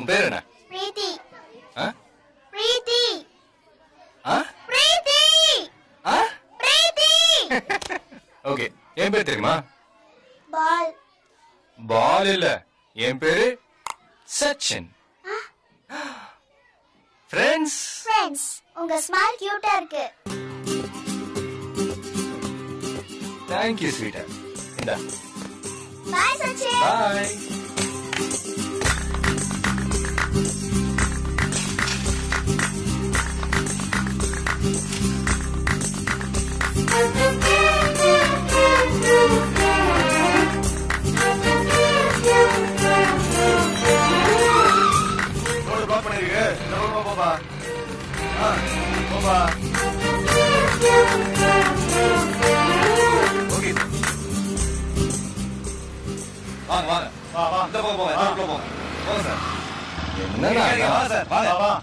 உன் பேர் என்ன பிரீத்தி ஆ? பிரீத்தி ஆ? பிரீத்தி ஆ? பிரீத்தி ஓகே என் பேர் தெரியுமா பால் பால் இல்ல என் பேரு சச்சின் ஃப்ரெண்ட்ஸ் ஃப்ரெண்ட்ஸ் உங்க ஸ்மைல் கியூட்டா இருக்கு தேங்க்யூ ஸ்வீட்டா இந்தா பாய் சச்சின் பாய் ரோடு பிளாக் பண்ணிருக்கு இந்த பக்கமா போப்பா ஆ, போப்பா ஓகே வாங்க வாங்க வா வா இந்த பக்கம் போங்க இந்த பக்கம் போங்க போங்க சார் என்னடா இங்க வாங்க சார் வாங்க வா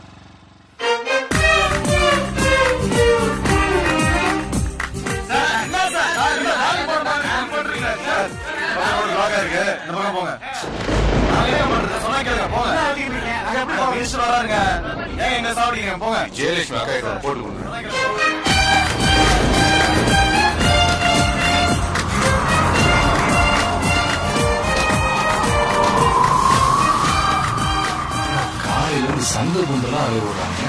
சார் என்ன சார் சார் இல்ல நாளைக்கு போறோம் நாளைக்கு பண்றீங்க சார் ரோடு பிளாக் இருக்கு இந்த பக்கம் போங்க நாங்க என்ன பண்றது சொன்னா கேளுங்க போங்க நாங்க எப்படி போங்க மினிஸ்டர் வராருங்க ஏங்க எங்க சாப்பிடுங்க போங்க ஜெயலட்சுமி அக்கா கிட்ட போட்டு கொடுங்க காலையில இருந்து சந்த குண்டெல்லாம் அலைய விடுறாங்க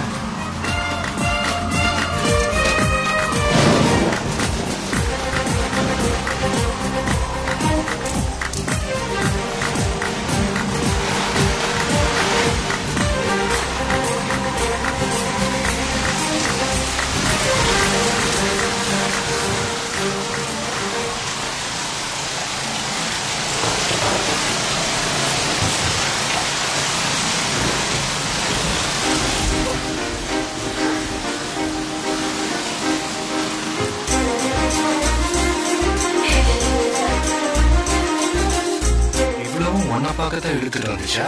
இவ்வளவும் ஒன்ன பார்க்கத்தான் இழுத்துட்டு வந்துச்சா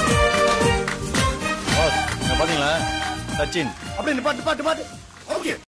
பாத்தீங்களா சச்சின் அப்படி நிப்பாட்டு பாட்டு பாட்டு ஓகே